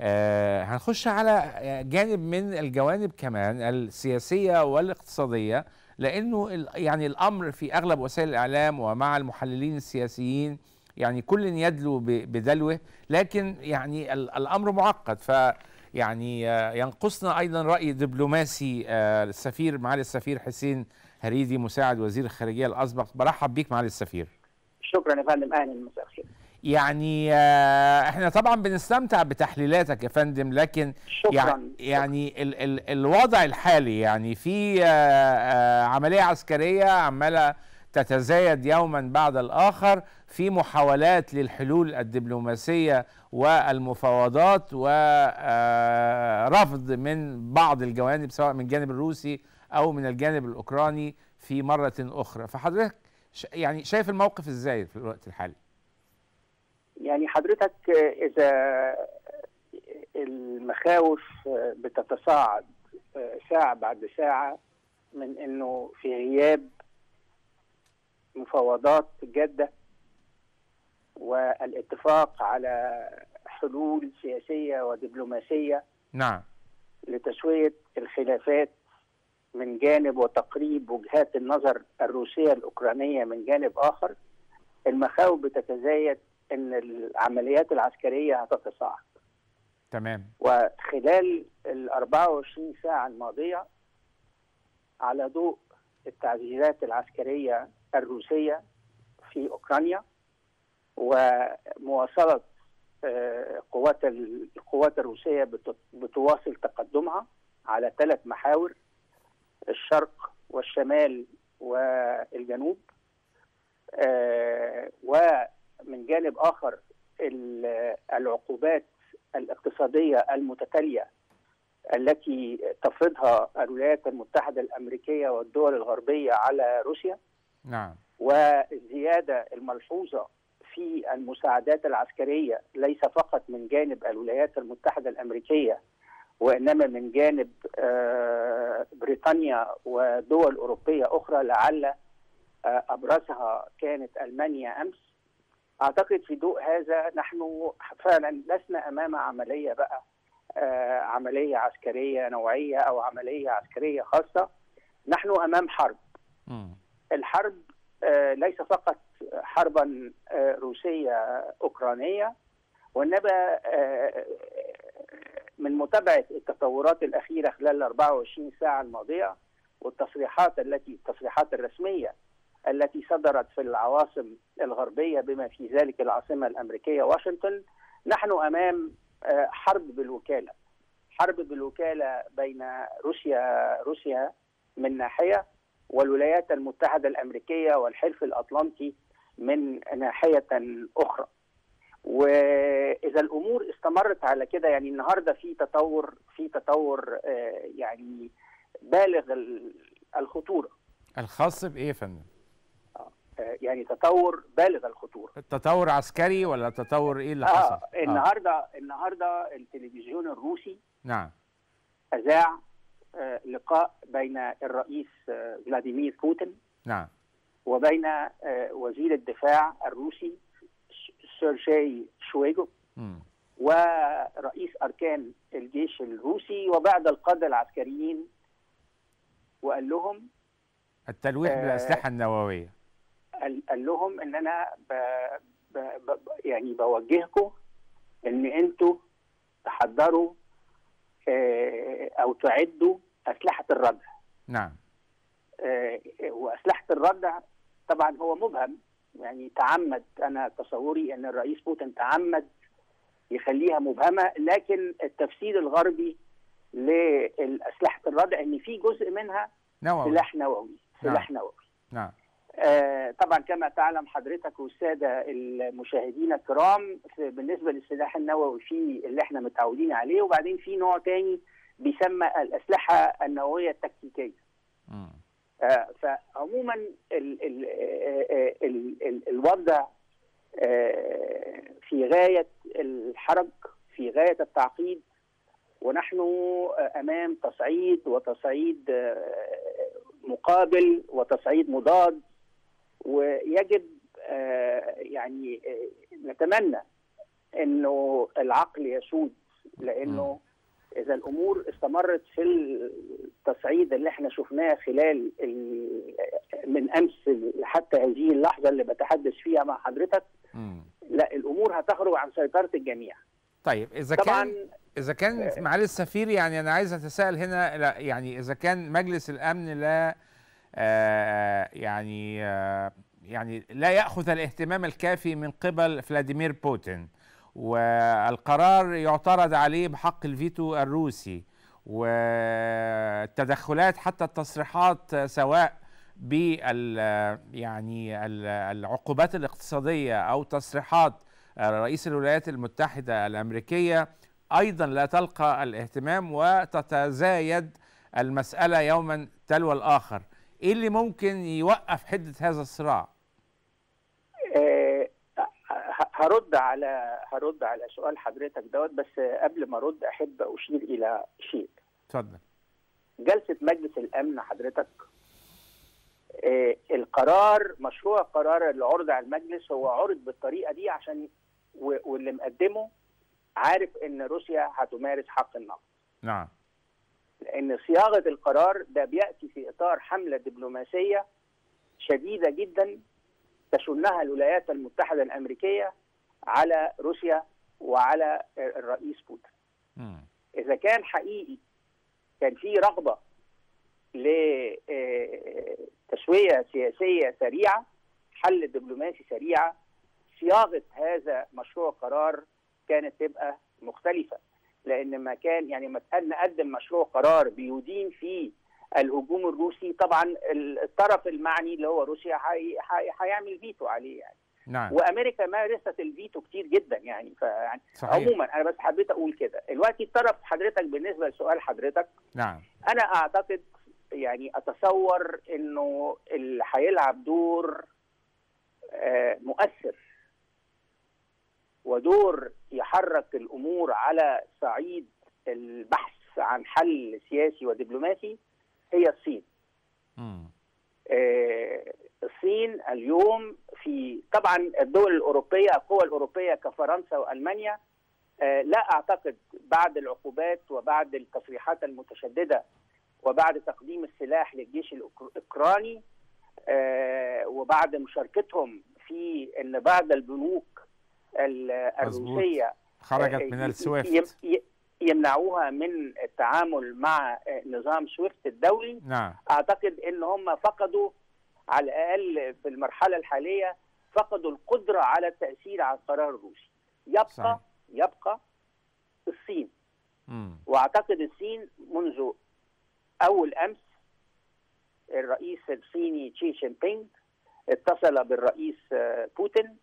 آه هنخش على جانب من الجوانب كمان السياسيه والاقتصاديه لانه يعني الامر في اغلب وسائل الاعلام ومع المحللين السياسيين يعني كل يدلو بدلوه لكن يعني الامر معقد ف يعني ينقصنا ايضا راي دبلوماسي السفير معالي السفير حسين هريدي مساعد وزير الخارجيه الاسبق برحب بيك معالي السفير شكرا يا فندم اهلا مساء الخير يعني احنا طبعا بنستمتع بتحليلاتك يا فندم لكن شكرا يعني يعني ال ال الوضع الحالي يعني في عمليه عسكريه عماله تتزايد يوما بعد الاخر في محاولات للحلول الدبلوماسيه والمفاوضات ورفض من بعض الجوانب سواء من الجانب الروسي او من الجانب الاوكراني في مره اخرى فحضرتك يعني شايف الموقف ازاي في الوقت الحالي يعني حضرتك اذا المخاوف بتتصاعد ساعه بعد ساعه من انه في غياب مفاوضات جاده والاتفاق على حلول سياسيه ودبلوماسيه نعم لتسويه الخلافات من جانب وتقريب وجهات النظر الروسيه الاوكرانيه من جانب اخر المخاوف بتتزايد ان العمليات العسكريه هتتصاعد تمام وخلال ال 24 ساعه الماضيه على ضوء التعزيزات العسكريه الروسيه في اوكرانيا ومواصله قوات القوات الروسيه بتواصل تقدمها على ثلاث محاور الشرق والشمال والجنوب ومن جانب اخر العقوبات الاقتصاديه المتتاليه التي تفرضها الولايات المتحده الامريكيه والدول الغربيه على روسيا نعم والزياده الملحوظه في المساعدات العسكريه ليس فقط من جانب الولايات المتحده الامريكيه وانما من جانب بريطانيا ودول اوروبيه اخرى لعل ابرزها كانت المانيا امس اعتقد في ضوء هذا نحن فعلا لسنا امام عمليه بقى عمليه عسكريه نوعيه او عمليه عسكريه خاصه نحن امام حرب م. الحرب ليس فقط حربا روسيه اوكرانيه وانما من متابعه التطورات الاخيره خلال ال 24 ساعه الماضيه والتصريحات التي التصريحات الرسميه التي صدرت في العواصم الغربيه بما في ذلك العاصمه الامريكيه واشنطن نحن امام حرب بالوكاله حرب بالوكاله بين روسيا روسيا من ناحيه والولايات المتحده الامريكيه والحلف الاطلنطي من ناحيه اخرى واذا الامور استمرت على كده يعني النهارده في تطور في تطور يعني بالغ الخطوره الخاص بايه يا فندم؟ يعني تطور بالغ الخطوره تطور عسكري ولا تطور ايه اللي حصل؟ آه النهارده آه. النهارده التلفزيون الروسي نعم اذاع آه لقاء بين الرئيس آه فلاديمير بوتين نعم وبين آه وزير الدفاع الروسي سيرجي شويجو م. ورئيس اركان الجيش الروسي وبعض القاده العسكريين وقال لهم التلويح آه بالاسلحه النوويه قال لهم ان انا ب ب ب يعني بوجهكم ان انتوا تحضروا آه او تعدوا اسلحه الردع نعم آه واسلحه الردع طبعا هو مبهم يعني تعمد انا تصوري ان الرئيس بوتين تعمد يخليها مبهمه لكن التفسير الغربي لاسلحه الردع ان في جزء منها نووي سلاح نووي سلاح نعم. نووي نعم آه طبعا كما تعلم حضرتك والساده المشاهدين الكرام بالنسبه للسلاح النووي في اللي احنا متعودين عليه وبعدين في نوع تاني بيسمى الاسلحه النوويه التكتيكيه. آه فعموما ال ال ال ال الوضع آه في غايه الحرج في غايه التعقيد ونحن امام تصعيد وتصعيد مقابل وتصعيد مضاد ويجب يعني نتمنى انه العقل يسود لانه اذا الامور استمرت في التصعيد اللي احنا شفناه خلال ال- من امس حتى هذه اللحظه اللي بتحدث فيها مع حضرتك مم. لا الامور هتخرج عن سيطره الجميع طيب اذا طبعا كان اذا كان معالي السفير يعني انا عايز اتساءل هنا لا يعني اذا كان مجلس الامن لا آه يعني آه يعني لا ياخذ الاهتمام الكافي من قبل فلاديمير بوتين والقرار يعترض عليه بحق الفيتو الروسي والتدخلات حتى التصريحات سواء بال يعني ال- العقوبات الاقتصاديه او تصريحات رئيس الولايات المتحده الامريكيه ايضا لا تلقى الاهتمام وتتزايد المساله يوما تلو الاخر ايه اللي ممكن يوقف حده هذا الصراع آه، ه- هرد على هرد على سؤال حضرتك دوت بس قبل ما ارد احب اشير الى شيء اتفضل جلسه مجلس الامن حضرتك آه، القرار مشروع القرار اللي عرض على المجلس هو عرض بالطريقه دي عشان و- واللي مقدمه عارف ان روسيا هتمارس حق النقد نعم لان صياغه القرار ده بياتي في اطار حمله دبلوماسيه شديده جدا تشنها الولايات المتحده الامريكيه على روسيا وعلى الرئيس بوتين مم. اذا كان حقيقي كان في رغبه لتسويه سياسيه سريعه حل دبلوماسي سريعه صياغه هذا مشروع قرار كانت تبقى مختلفه لان ما كان يعني ما كان نقدم مشروع قرار بيدين فيه الهجوم الروسي طبعا الطرف المعني اللي هو روسيا هي- هي- هيعمل فيتو عليه يعني نعم وامريكا مارست الفيتو كتير جدا يعني فيعني صحيح عموما انا بس حبيت اقول كده دلوقتي الطرف حضرتك بالنسبه لسؤال حضرتك نعم انا اعتقد يعني اتصور انه اللي هيلعب دور آه، مؤثر ودور يحرك الامور على صعيد البحث عن حل سياسي ودبلوماسي هي الصين مم. آه، الصين اليوم في طبعا الدول الاوروبيه القوى الاوروبيه كفرنسا والمانيا آه، لا اعتقد بعد العقوبات وبعد التصريحات المتشدده وبعد تقديم السلاح للجيش الأوكر- الاوكراني آه، وبعد مشاركتهم في ان بعض البنوك ال- مظبوط. الروسيه خرجت آه، من ي- السويفت ي- ي- يمنعوها من التعامل مع آه، نظام سويفت الدولي نعم اعتقد ان هم فقدوا على الاقل في المرحله الحاليه فقدوا القدره على التاثير على القرار الروسي يبقى صحيح. صحيح. يبقى الصين مم. واعتقد الصين منذ اول امس الرئيس الصيني تشي جين بينغ اتصل بالرئيس آه، بوتين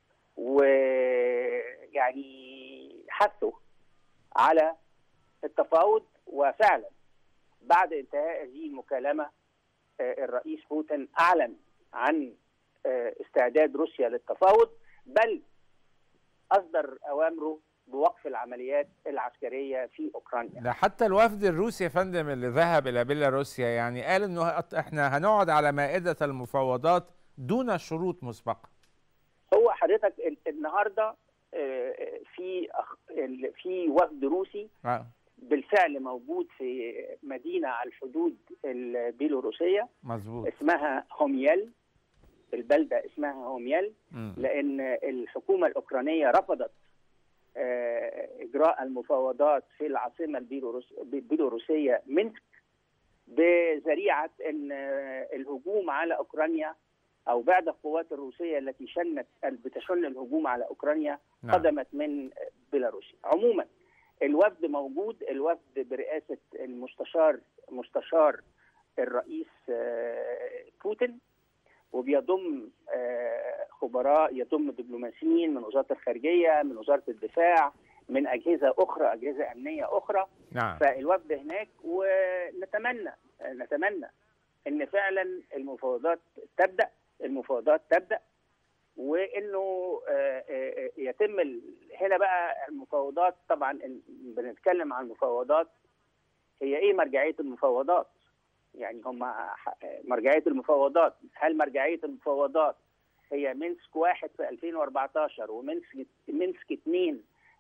ويعني حثوا على التفاوض وفعلا بعد انتهاء هذه المكالمه آه، الرئيس بوتين اعلن عن آه، استعداد روسيا للتفاوض بل اصدر اوامره بوقف العمليات العسكريه في اوكرانيا ده حتى الوفد الروسي يا فندم اللي ذهب الى بيلاروسيا يعني قال انه هت- احنا هنقعد على مائده المفاوضات دون شروط مسبقه هو حضرتك ال- النهارده آه، في أخ- ال- في وفد روسي آه. بالفعل موجود في مدينه على الحدود البيلاروسيه مظبوط اسمها هوميال البلده اسمها هوميال مم. لان الحكومه الاوكرانيه رفضت آه، اجراء المفاوضات في العاصمه البيلاروس- البيلاروسيه مينسك بذريعه ان آه، الهجوم على اوكرانيا او بعض القوات الروسيه التي شنت بتشن الهجوم على اوكرانيا نعم. قدمت من بيلاروسيا عموما الوفد موجود الوفد برئاسه المستشار مستشار الرئيس آه، بوتين وبيضم آه، خبراء يضم دبلوماسيين من وزاره الخارجيه من وزاره الدفاع من اجهزه اخرى اجهزه امنيه اخرى نعم فالوفد هناك ونتمنى نتمنى ان فعلا المفاوضات تبدا المفاوضات تبدا وانه آه، آه، يتم ال- هنا بقى المفاوضات طبعا ال- بنتكلم عن المفاوضات هي ايه مرجعيه المفاوضات؟ يعني هم ح- مرجعيه المفاوضات هل مرجعيه المفاوضات هي مينسك واحد في 2014 ومينسك مينسك اثنين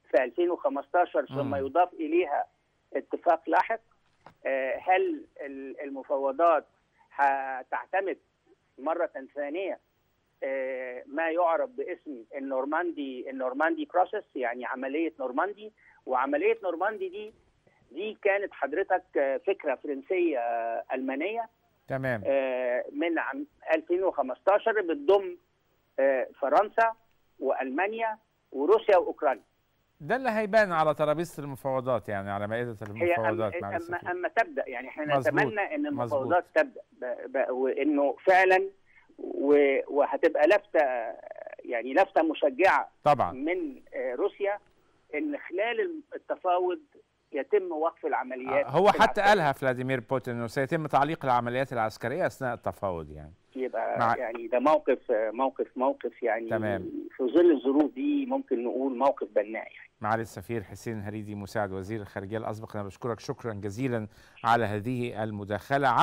في 2015 ثم مم. يضاف اليها اتفاق لاحق آه، هل ال- المفاوضات هتعتمد مره ثانيه آه، ما يعرف باسم النورماندي النورماندي بروسيس يعني عمليه نورماندي وعمليه نورماندي دي دي كانت حضرتك آه، فكره فرنسيه آه، المانيه تمام آه، من عام 2015 بتضم آه، فرنسا والمانيا وروسيا واوكرانيا ده اللي هيبان على ترابيزه المفاوضات يعني على مائده هي أما, المفاوضات مع أما, السفير. أما تبدا يعني احنا مظبوط، نتمنى ان المفاوضات تبدا ب- ب- وانه فعلا و- وهتبقى لفته يعني لفته مشجعه طبعا من آه، روسيا ان خلال التفاوض يتم وقف العمليات هو حتى العسكرية. قالها فلاديمير بوتين انه سيتم تعليق العمليات العسكريه اثناء التفاوض يعني يبقى مع- يعني ده موقف موقف موقف يعني تمام. في ظل الظروف دي ممكن نقول موقف بناء يعني معالي السفير حسين هريدي مساعد وزير الخارجيه الاسبق انا بشكرك شكرا جزيلا على هذه المداخله